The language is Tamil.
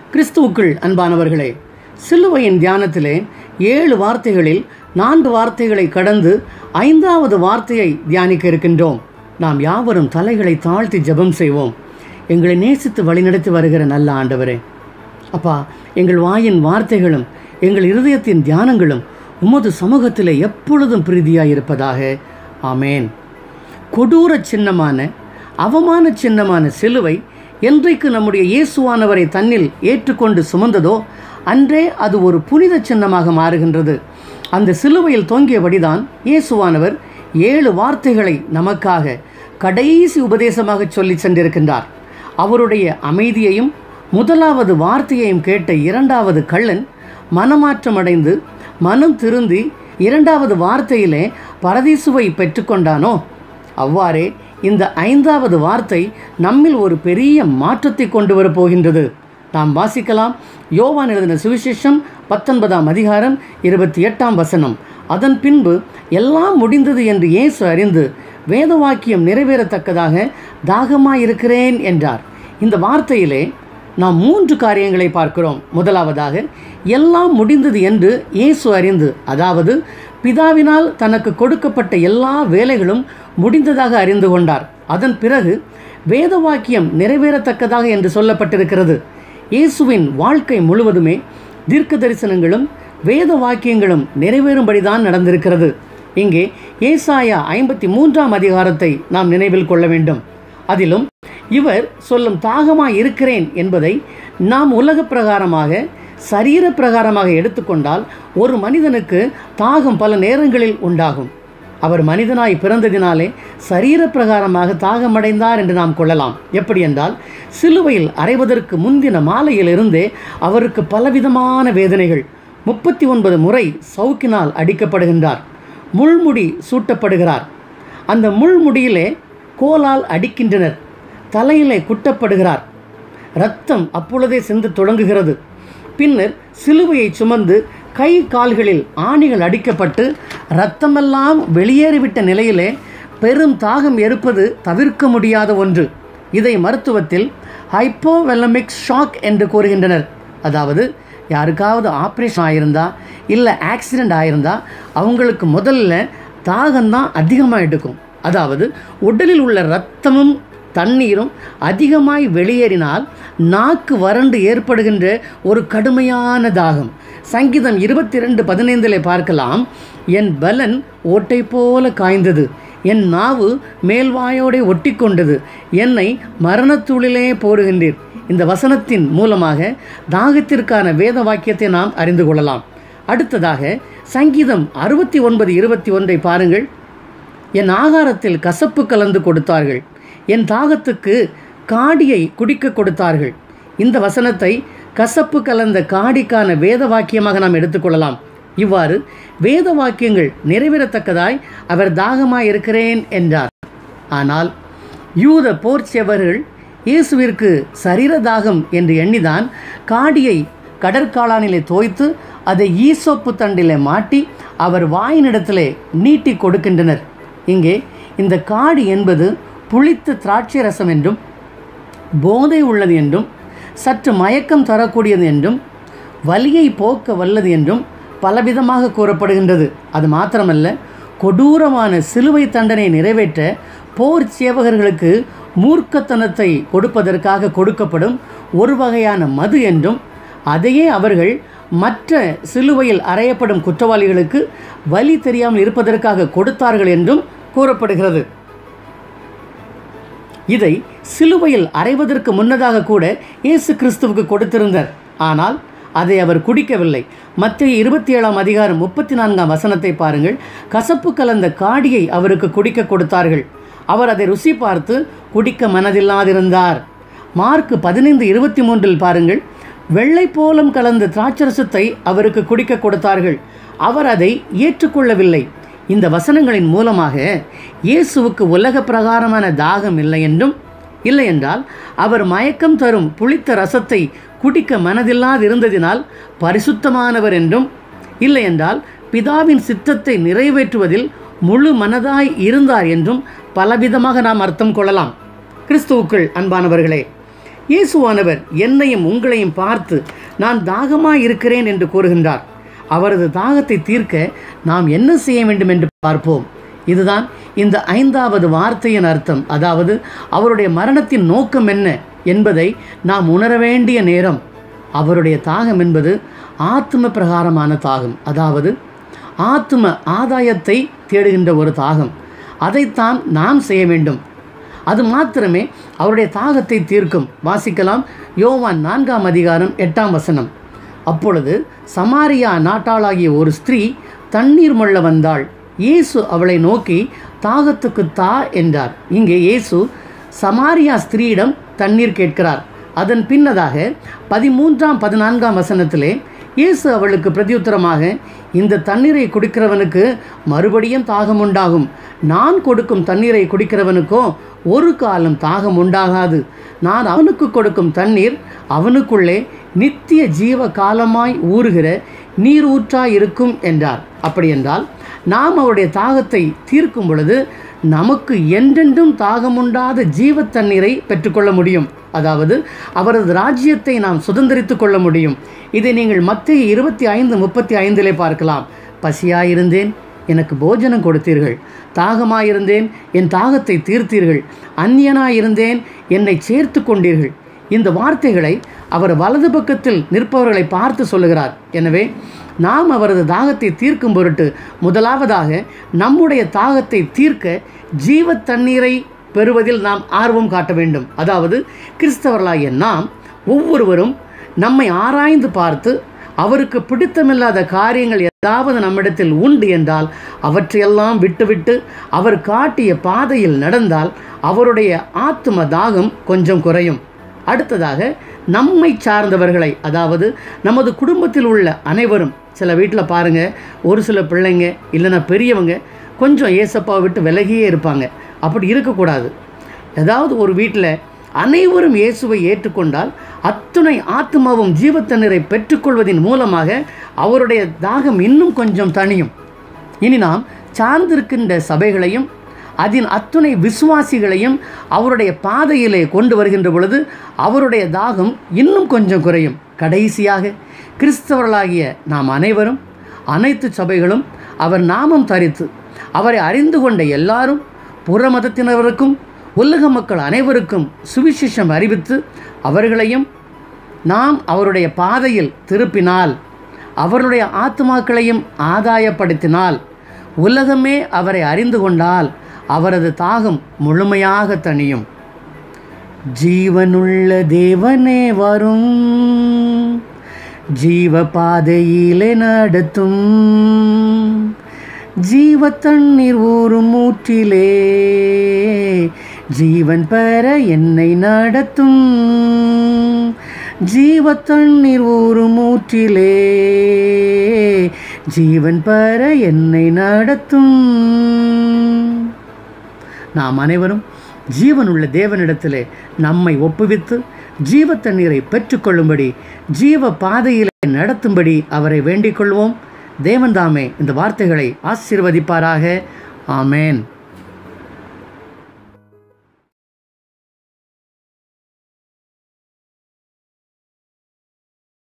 கிறிஸ்துவுக்குள் அன்பானவர்களே சிலுவையின் தியானத்திலே ஏழு வார்த்தைகளில் நான்கு வார்த்தைகளை கடந்து ஐந்தாவது வார்த்தையை தியானிக்க இருக்கின்றோம் நாம் யாவரும் தலைகளை தாழ்த்தி ஜெபம் செய்வோம் எங்களை நேசித்து வழிநடத்தி வருகிற நல்ல ஆண்டவரே அப்பா எங்கள் வாயின் வார்த்தைகளும் எங்கள் இருதயத்தின் தியானங்களும் உமது சமூகத்திலே எப்பொழுதும் பிரீதியாய் இருப்பதாக ஆமேன் கொடூர சின்னமான அவமான சின்னமான சிலுவை என்றைக்கு நம்முடைய இயேசுவானவரை தன்னில் ஏற்றுக்கொண்டு சுமந்ததோ அன்றே அது ஒரு புனித சின்னமாக மாறுகின்றது அந்த சிலுவையில் தொங்கியபடிதான் இயேசுவானவர் ஏழு வார்த்தைகளை நமக்காக கடைசி உபதேசமாக சொல்லி சென்றிருக்கின்றார் அவருடைய அமைதியையும் முதலாவது வார்த்தையையும் கேட்ட இரண்டாவது கள்ளன் மனமாற்றமடைந்து மனம் திருந்தி இரண்டாவது வார்த்தையிலே பரதீசுவை பெற்றுக்கொண்டானோ அவ்வாறே இந்த ஐந்தாவது வார்த்தை நம்மில் ஒரு பெரிய மாற்றத்தை கொண்டு வரப் போகின்றது நாம் வாசிக்கலாம் யோவான் எழுதின சுவிசேஷம் பத்தொன்பதாம் அதிகாரம் இருபத்தி எட்டாம் வசனம் அதன் பின்பு எல்லாம் முடிந்தது என்று இயேசு அறிந்து வேத வாக்கியம் நிறைவேறத்தக்கதாக தாகமாயிருக்கிறேன் என்றார் இந்த வார்த்தையிலே நாம் மூன்று காரியங்களை பார்க்கிறோம் முதலாவதாக எல்லாம் முடிந்தது என்று இயேசு அறிந்து அதாவது பிதாவினால் தனக்கு கொடுக்கப்பட்ட எல்லா வேலைகளும் முடிந்ததாக அறிந்து கொண்டார் அதன் பிறகு வேத வாக்கியம் நிறைவேறத்தக்கதாக என்று சொல்லப்பட்டிருக்கிறது இயேசுவின் வாழ்க்கை முழுவதுமே தீர்க்க தரிசனங்களும் வேத வாக்கியங்களும் நிறைவேறும்படிதான் நடந்திருக்கிறது இங்கே ஏசாயா ஐம்பத்தி மூன்றாம் அதிகாரத்தை நாம் நினைவில் கொள்ள வேண்டும் அதிலும் இவர் சொல்லும் தாகமாய் இருக்கிறேன் என்பதை நாம் உலக பிரகாரமாக சரீர பிரகாரமாக எடுத்துக்கொண்டால் ஒரு மனிதனுக்கு தாகம் பல நேரங்களில் உண்டாகும் அவர் மனிதனாய் பிறந்ததினாலே சரீர பிரகாரமாக தாகமடைந்தார் என்று நாம் கொள்ளலாம் எப்படி என்றால் சிலுவையில் அறைவதற்கு முந்தின மாலையிலிருந்தே அவருக்கு பலவிதமான வேதனைகள் முப்பத்தி ஒன்பது முறை சவுக்கினால் அடிக்கப்படுகின்றார் முள்முடி சூட்டப்படுகிறார் அந்த முள்முடியிலே கோலால் அடிக்கின்றனர் தலையிலே குட்டப்படுகிறார் இரத்தம் அப்பொழுதே சிந்து தொடங்குகிறது பின்னர் சிலுவையை சுமந்து கை கால்களில் ஆணிகள் அடிக்கப்பட்டு இரத்தமெல்லாம் வெளியேறிவிட்ட நிலையிலே பெரும் தாகம் இருப்பது தவிர்க்க முடியாத ஒன்று இதை மருத்துவத்தில் ஹைப்போவெலமிக் ஷாக் என்று கூறுகின்றனர் அதாவது யாருக்காவது ஆப்ரேஷன் ஆகியிருந்தா இல்லை ஆக்சிடெண்ட் ஆகியிருந்தா அவங்களுக்கு முதல்ல தாகம்தான் அதிகமாக எடுக்கும் அதாவது உடலில் உள்ள இரத்தமும் தண்ணீரும் அதிகமாய் வெளியேறினால் நாக்கு வறண்டு ஏற்படுகின்ற ஒரு கடுமையான தாகம் சங்கீதம் இருபத்தி ரெண்டு பதினைந்தில் பார்க்கலாம் என் பலன் ஓட்டை போல காய்ந்தது என் நாவு மேல்வாயோடே ஒட்டி கொண்டது என்னை மரணத்தூளிலே போடுகின்றீர் இந்த வசனத்தின் மூலமாக தாகத்திற்கான வேத வாக்கியத்தை நாம் அறிந்து கொள்ளலாம் அடுத்ததாக சங்கீதம் அறுபத்தி ஒன்பது இருபத்தி ஒன்றை பாருங்கள் என் ஆகாரத்தில் கசப்பு கலந்து கொடுத்தார்கள் என் தாகத்துக்கு காடியை குடிக்க கொடுத்தார்கள் இந்த வசனத்தை கசப்பு கலந்த காடிக்கான வேத வாக்கியமாக நாம் எடுத்துக்கொள்ளலாம் இவ்வாறு வேத வாக்கியங்கள் நிறைவேறத்தக்கதாய் அவர் தாகமாய் இருக்கிறேன் என்றார் ஆனால் யூத போர்ச்செவர்கள் இயேசுவிற்கு சரீர தாகம் என்று எண்ணிதான் காடியை கடற்காளானிலே தோய்த்து அதை ஈசோப்பு தண்டிலே மாட்டி அவர் வாயினிடத்திலே நீட்டி கொடுக்கின்றனர் இங்கே இந்த காடி என்பது புளித்த திராட்சை ரசம் என்றும் போதை உள்ளது என்றும் சற்று மயக்கம் தரக்கூடியது என்றும் வலியை போக்க வல்லது என்றும் பலவிதமாக கூறப்படுகின்றது அது மாத்திரமல்ல கொடூரமான சிலுவை தண்டனை நிறைவேற்ற போர் சேவகர்களுக்கு மூர்க்கத்தனத்தை கொடுப்பதற்காக கொடுக்கப்படும் ஒரு வகையான மது என்றும் அதையே அவர்கள் மற்ற சிலுவையில் அறையப்படும் குற்றவாளிகளுக்கு வலி தெரியாமல் இருப்பதற்காக கொடுத்தார்கள் என்றும் கூறப்படுகிறது இதை சிலுவையில் அறைவதற்கு முன்னதாக கூட இயேசு கிறிஸ்துவுக்கு கொடுத்திருந்தார் ஆனால் அதை அவர் குடிக்கவில்லை மத்திய இருபத்தி ஏழாம் அதிகாரம் முப்பத்தி நான்காம் வசனத்தை பாருங்கள் கசப்பு கலந்த காடியை அவருக்கு குடிக்க கொடுத்தார்கள் அவர் அதை ருசி பார்த்து குடிக்க மனதில்லாதிருந்தார் மார்க் பதினைந்து இருபத்தி மூன்றில் பாருங்கள் வெள்ளை போலம் கலந்த திராட்சரசத்தை அவருக்கு குடிக்க கொடுத்தார்கள் அவர் அதை ஏற்றுக்கொள்ளவில்லை இந்த வசனங்களின் மூலமாக இயேசுவுக்கு உலக பிரகாரமான தாகம் இல்லை என்றும் இல்லை என்றால் அவர் மயக்கம் தரும் புளித்த ரசத்தை குடிக்க மனதில்லாதிருந்ததினால் பரிசுத்தமானவர் என்றும் இல்லை என்றால் பிதாவின் சித்தத்தை நிறைவேற்றுவதில் முழு மனதாய் இருந்தார் என்றும் பலவிதமாக நாம் அர்த்தம் கொள்ளலாம் கிறிஸ்துவுக்குள் அன்பானவர்களே இயேசுவானவர் என்னையும் உங்களையும் பார்த்து நான் தாகமாக இருக்கிறேன் என்று கூறுகின்றார் அவரது தாகத்தை தீர்க்க நாம் என்ன செய்ய வேண்டும் என்று பார்ப்போம் இதுதான் இந்த ஐந்தாவது வார்த்தையின் அர்த்தம் அதாவது அவருடைய மரணத்தின் நோக்கம் என்ன என்பதை நாம் உணர வேண்டிய நேரம் அவருடைய தாகம் என்பது ஆத்ம பிரகாரமான தாகம் அதாவது ஆத்ம ஆதாயத்தை தேடுகின்ற ஒரு தாகம் அதைத்தான் நாம் செய்ய வேண்டும் அது மாத்திரமே அவருடைய தாகத்தை தீர்க்கும் வாசிக்கலாம் யோவான் நான்காம் அதிகாரம் எட்டாம் வசனம் அப்பொழுது சமாரியா நாட்டாளாகிய ஒரு ஸ்திரீ தண்ணீர் மொள்ள வந்தாள் இயேசு அவளை நோக்கி தாகத்துக்கு தா என்றார் இங்கே இயேசு சமாரியா ஸ்திரீயிடம் தண்ணீர் கேட்கிறார் அதன் பின்னதாக பதிமூன்றாம் பதினான்காம் வசனத்திலே இயேசு அவளுக்கு பிரதியுத்தரமாக இந்த தண்ணீரை குடிக்கிறவனுக்கு மறுபடியும் தாகம் உண்டாகும் நான் கொடுக்கும் தண்ணீரை குடிக்கிறவனுக்கோ ஒரு காலம் தாகம் உண்டாகாது நான் அவனுக்கு கொடுக்கும் தண்ணீர் அவனுக்குள்ளே நித்திய ஜீவ காலமாய் ஊறுகிற நீர் ஊற்றாய் இருக்கும் என்றார் அப்படி என்றால் நாம் அவருடைய தாகத்தை தீர்க்கும் பொழுது நமக்கு என்றென்றும் தாகமுண்டாத ஜீவ தண்ணீரை பெற்றுக்கொள்ள முடியும் அதாவது அவரது ராஜ்யத்தை நாம் சுதந்திரித்து கொள்ள முடியும் இதை நீங்கள் மத்திய இருபத்தி ஐந்து முப்பத்தி ஐந்திலே பார்க்கலாம் பசியாயிருந்தேன் எனக்கு போஜனம் கொடுத்தீர்கள் தாகமாயிருந்தேன் என் தாகத்தை தீர்த்தீர்கள் அந்நியனாயிருந்தேன் என்னை சேர்த்து கொண்டீர்கள் இந்த வார்த்தைகளை அவர் வலது பக்கத்தில் நிற்பவர்களை பார்த்து சொல்லுகிறார் எனவே நாம் அவரது தாகத்தை தீர்க்கும் பொருட்டு முதலாவதாக நம்முடைய தாகத்தை தீர்க்க ஜீவ தண்ணீரை பெறுவதில் நாம் ஆர்வம் காட்ட வேண்டும் அதாவது கிறிஸ்தவர்களாகிய நாம் ஒவ்வொருவரும் நம்மை ஆராய்ந்து பார்த்து அவருக்கு பிடித்தமில்லாத காரியங்கள் ஏதாவது நம்மிடத்தில் உண்டு என்றால் அவற்றையெல்லாம் விட்டுவிட்டு அவர் காட்டிய பாதையில் நடந்தால் அவருடைய ஆத்ம தாகம் கொஞ்சம் குறையும் அடுத்ததாக நம்மை சார்ந்தவர்களை அதாவது நமது குடும்பத்தில் உள்ள அனைவரும் சில வீட்டில் பாருங்கள் ஒரு சில பிள்ளைங்க இல்லைன்னா பெரியவங்க கொஞ்சம் ஏசப்பாவை விட்டு விலகியே இருப்பாங்க அப்படி இருக்கக்கூடாது ஏதாவது ஒரு வீட்டில் அனைவரும் இயேசுவை ஏற்றுக்கொண்டால் அத்துணை ஆத்மாவும் ஜீவத்தண்ணீரை பெற்றுக்கொள்வதன் மூலமாக அவருடைய தாகம் இன்னும் கொஞ்சம் தணியும் இனி நாம் சார்ந்திருக்கின்ற சபைகளையும் அதன் அத்துணை விசுவாசிகளையும் அவருடைய பாதையிலே கொண்டு வருகின்ற பொழுது அவருடைய தாகம் இன்னும் கொஞ்சம் குறையும் கடைசியாக கிறிஸ்தவர்களாகிய நாம் அனைவரும் அனைத்து சபைகளும் அவர் நாமம் தரித்து அவரை அறிந்து கொண்ட எல்லாரும் புற மதத்தினருக்கும் உலக மக்கள் அனைவருக்கும் சுவிசேஷம் அறிவித்து அவர்களையும் நாம் அவருடைய பாதையில் திருப்பினால் அவருடைய ஆத்மாக்களையும் ஆதாயப்படுத்தினால் உலகமே அவரை அறிந்து கொண்டால் அவரது தாகம் முழுமையாக தணியும் ஜீவனுள்ள தேவனே வரும் ஜீவ பாதையிலே நடத்தும் ஜீவ தண்ணீர் ஊறும் ஊற்றிலே ஜீவன் பெற என்னை நடத்தும் ஜீவ தண்ணீர் ஊறும் ஊற்றிலே ஜீவன் பெற என்னை நடத்தும் நாம் அனைவரும் ஜீவனுள்ள தேவனிடத்திலே நம்மை ஒப்புவித்து ஜீவ தண்ணீரை பெற்றுக்கொள்ளும்படி ஜீவ பாதையிலே நடத்தும்படி அவரை வேண்டிக் கொள்வோம் தேவன்தாமே இந்த வார்த்தைகளை ஆசீர்வதிப்பாராக ஆமேன்